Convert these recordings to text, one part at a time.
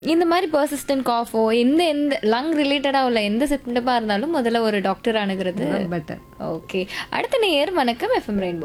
இந்த மாதிரி பர்சிஸ்டன்ட் காஃபோ எந்த எந்த லங் ரிலேட்டடா உள்ள எந்த சிம்டமா இருந்தாலும் முதல்ல ஒரு டாக்டர் அணுகிறது பெட்டர் ஓகே அடுத்த நேயர் வணக்கம் எஃப்எம் ரெயின்போ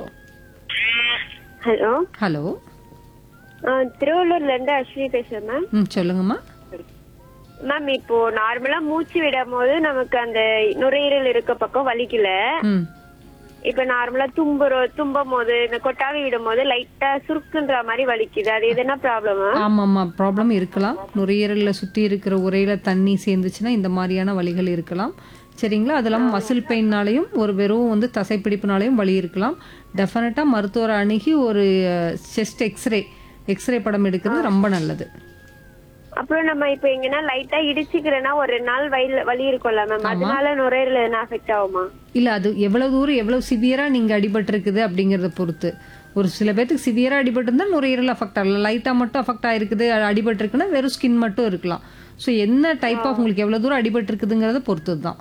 ஹலோ ஹலோ திருவள்ளூர்ல இருந்து அஸ்வினி பேசுறேன் மேம் ம் சொல்லுங்கம்மா மேம் இப்போ நார்மலா மூச்சு விடும் போது நமக்கு அந்த நுரையீரல் இருக்க பக்கம் வலிக்கல ம் இப்ப நார்மலா தும்புறோம் தும்பும் போது இந்த கொட்டாவி விடும் போது லைட்டா சுருக்குன்ற மாதிரி வலிக்குது அது எதுனா ப்ராப்ளமா ஆமாம்மா ப்ராப்ளம் இருக்கலாம் நுரையீரல்ல சுற்றி இருக்கிற உரையில தண்ணி சேர்ந்துச்சுன்னா இந்த மாதிரியான வலிகள் இருக்கலாம் சரிங்களா அது இல்லாமல் மசில் பெயின்னாலையும் ஒரு வெறும் வந்து தசைப்பிடிப்புனாலையும் வலி இருக்கலாம் டெஃபினட்டாக மருத்துவரை அணுகி ஒரு செஸ்ட் எக்ஸ்ரே எக்ஸ்ரே படம் எடுக்கிறது ரொம்ப நல்லது அப்புறம் நம்ம இப்ப எங்கன்னா லைட்டா இடிச்சுக்கிறேன்னா ஒரு ரெண்டு நாள் வயல் வலி இருக்கும்ல மேம் அதனால நுரையீரல் எதுனா அஃபெக்ட் ஆகுமா இல்லை அது எவ்வளவு தூரம் எவ்வளவு சிவியராக நீங்கள் அடிபட்டிருக்குது அப்படிங்கிறத பொறுத்து ஒரு சில பேர்த்துக்கு சிவியராக அடிபட்டிருந்தா நுரையீரல் அஃபெக்ட் ஆகல லைட்டாக மட்டும் அஃபெக்ட் ஆயிருக்குது அடிபட்டிருக்குன்னா வெறும் ஸ்கின் மட்டும் இருக்கலாம் ஸோ என்ன டைப் ஆஃப் உங்களுக்கு எவ்வளவு தூரம் அடிபட்டிருக்குதுங்கிறத பொறுத்து தான்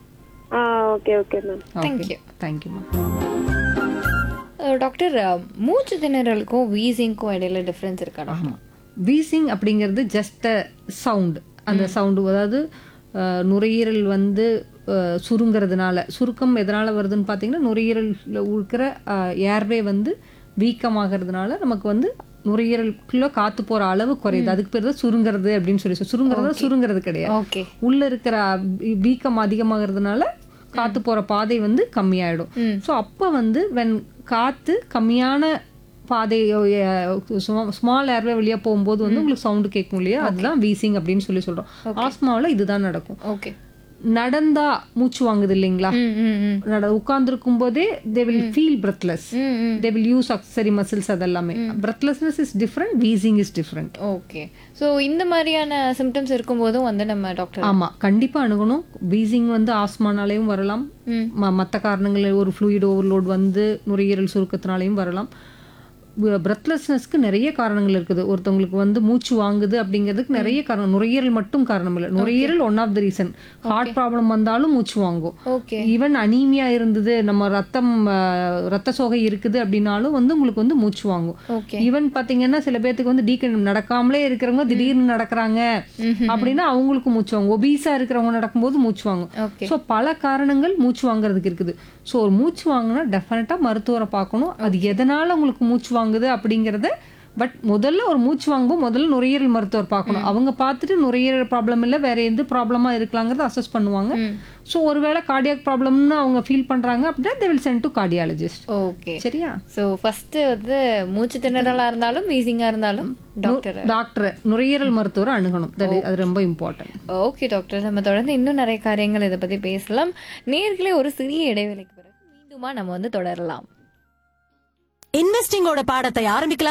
ஓகே ஓகே மேம் தேங்க்யூ தேங்க்யூம்மா டாக்டர் மூச்சு திணறலுக்கும் வீசிங்க்கும் இடையில டிஃபரன்ஸ் இருக்கா doctor? ஆமாம் வீசிங் அப்படிங்கிறது ஜஸ்ட் அ சவுண்ட் அந்த சவுண்டு அதாவது அஹ், நுரையீரல் வந்து அஹ், சுருங்கிறதுனால சுருக்கம் எதனால் வருதுன்னு பார்த்தீங்கன்னா நுரையீரலில் இருக்கிற ஏர்வே வந்து வீக்கமாகிறதுனால நமக்கு வந்து நுரையீரலுக்குள்ள காத்து போற அளவு குறையுது அதுக்கு பேர் தான் சுருங்கிறது அப்படின்னு சொல்லி சொல்லி சுருங்கிறது சுருங்கிறது கிடையாது ஓகே உள்ள இருக்கிற வீ- வீக்கம் அதிகமாகிறதுனால காத்து போற பாதை வந்து கம்மியாயிடும் ஸோ அப்போ வந்து வென் காத்து கம்மியான பாதை ஸ்மால் ஏர்வே வழியா போகும்போது வந்து உங்களுக்கு சவுண்டு கேட்கும் இல்லையா அதுதான் வீசிங் அப்படின்னு சொல்லி சொல்றோம் ஆஸ்மாவில் இதுதான் நடக்கும் ஓகே நடந்தா மூச்சு வாங்குது இல்லைங்களா ம் ம் ம் நட உட்கார்ந்துருக்கும் போதே they will feel breathless hmm hmm they will use accessory muscles அதெல்லாமே breathlessness is different wheezing is different okay so இந்த மாதிரியான சிம்டம்ஸ் இருக்கும்போதும் வந்து நம்ம டாக்டர் ஆமா கண்டிப்பா அணுகணும் வீசிங் வந்து ஆஸ்மானாலையும் வரலாம் ம். ம- மத்த காரணங்கள் ஒரு ஃப்ளூயிட் ஓவர்லோட் வந்து நுரையீரல் சுருக்கத்தினாலையும் வரலாம் பிரெத்லெஸ்னஸ்க்கு நிறைய காரணங்கள் இருக்குது ஒருத்தவங்களுக்கு வந்து மூச்சு வாங்குது அப்படிங்கிறதுக்கு நிறைய காரணம் நுரையீரல் மட்டும் காரணம் இல்லை நுரையீரல் one of the reason heart problem வந்தாலும் மூச்சு வாங்கும் ஓகே ஈவன் அனீமியா இருந்தது நம்ம ரத்தம் அஹ், ரத்த சோகை இருக்குது அப்படின்னாலும் வந்து உங்களுக்கு வந்து மூச்சு வாங்கும் ஓகே ஈவன் பாத்தீங்கன்னா சில பேர்த்துக்கு வந்து டீக்கன் நடக்காமலே இருக்கிறவங்க திடீர்னு நடக்கிறாங்க அப்படின்னா அவங்களுக்கு மூச்சு வாங்கும் ஒபீஸா இருக்கிறவங்க நடக்கும்போது மூச்சு வாங்கும் ஓகே ஸோ பல காரணங்கள் மூச்சு வாங்குறதுக்கு இருக்குது ஸோ ஒரு மூச்சு வாங்கினா டெஃபினட்டா மருத்துவரை பார்க்கணும் அது எதனால உங்களுக்கு மூச்சு வாங்குது அப்படிங்கறத பட் முதல்ல ஒரு மூச்சு வாங்கும்போது முதல்ல நுரையீரல் மருத்துவர் பார்க்கணும் அவங்க பார்த்துட்டு நுரையீரல் ப்ராப்ளம் இல்லை வேற எந்த ப்ராப்ளமா இருக்கலாங்கிறத அசஸ் பண்ணுவாங்க ஸோ ஒருவேளை கார்டியாக் ப்ராப்ளம்னு அவங்க ஃபீல் பண்றாங்க அப்படின்னா they will send to cardiologist okay சரியா ஸோ ஃபர்ஸ்ட் வந்து மூச்சு திணறலா இருந்தாலும் வீசிங்கா இருந்தாலும் டாக்டர் டாக்டர் நுரையீரல் மருத்துவரை அணுகணும் That is- அது ரொம்ப இம்பார்ட்டன்ட் ஓகே டாக்டர் நம்ம தொடர்ந்து இன்னும் நிறைய காரியங்கள் இதை பத்தி பேசலாம் நேர்களே ஒரு சிறிய இடைவேளைக்கு பிறகு மீண்டுமா நம்ம வந்து தொடரலாம் இன்வெஸ்டிங்கோட பாடத்தை ஆரம்பிக்கலாம்